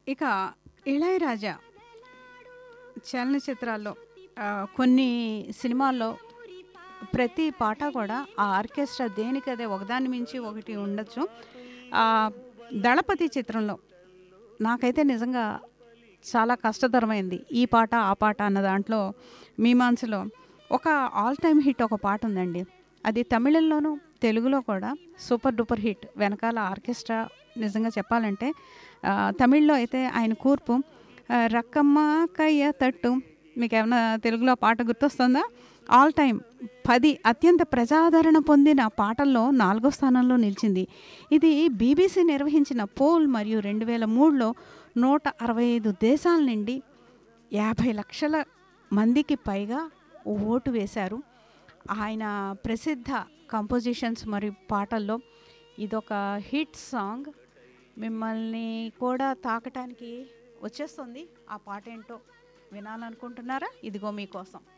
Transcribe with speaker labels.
Speaker 1: ఇక ఇళయరాజా చలనచిత్రాల్లో ఆ, కొన్ని సినిమాల్లో ప్రతి పాట కూడా ఆ ఆర్కెస్ట్రా దేనికదే ఒకదాని మించి ఒకటి ఉండొచ్చు ఆ, దళపతి చిత్రంలో నాకైతే నిజంగా చాలా కష్టతరమైంది ఈ పాట ఆ పాట అన్న దాంట్లో మీమాంసలో ఒక ఆల్ టైమ్ హిట్ ఒక పాట ఉందండి అది తమిళంలోనూ తెలుగులో కూడా సూపర్ డూపర్ హిట్ వెనకాల ఆర్కెస్ట్రా నిజంగా చెప్పాలంటే ఆ, తమిళ్లో అయితే ఆయన కూర్పు ఆ, రక్కమ్మ కయ్య తట్టు మీకు ఏమైనా తెలుగులో ఆ పాట గుర్తొస్తుందా ఆల్ టైమ్ పది అత్యంత ప్రజాదరణ పొందిన పాటల్లో నాలుగో స్థానంలో నిలిచింది ఇది బీబీసీ నిర్వహించిన పోల్ మరియు రెండు వేల మూడులో నూట అరవై ఐదు దేశాల నుండి యాభై లక్షల మందికి పైగా ఓటు వేశారు ఆయన ప్రసిద్ధ కంపోజిషన్స్ మరియు పాటల్లో ఇదొక హిట్ సాంగ్ మిమ్మల్ని కూడా తాకటానికి వచ్చేస్తుంది ఆ పాట ఏంటో వినాలనుకుంటున్నారా ఇదిగో మీకోసం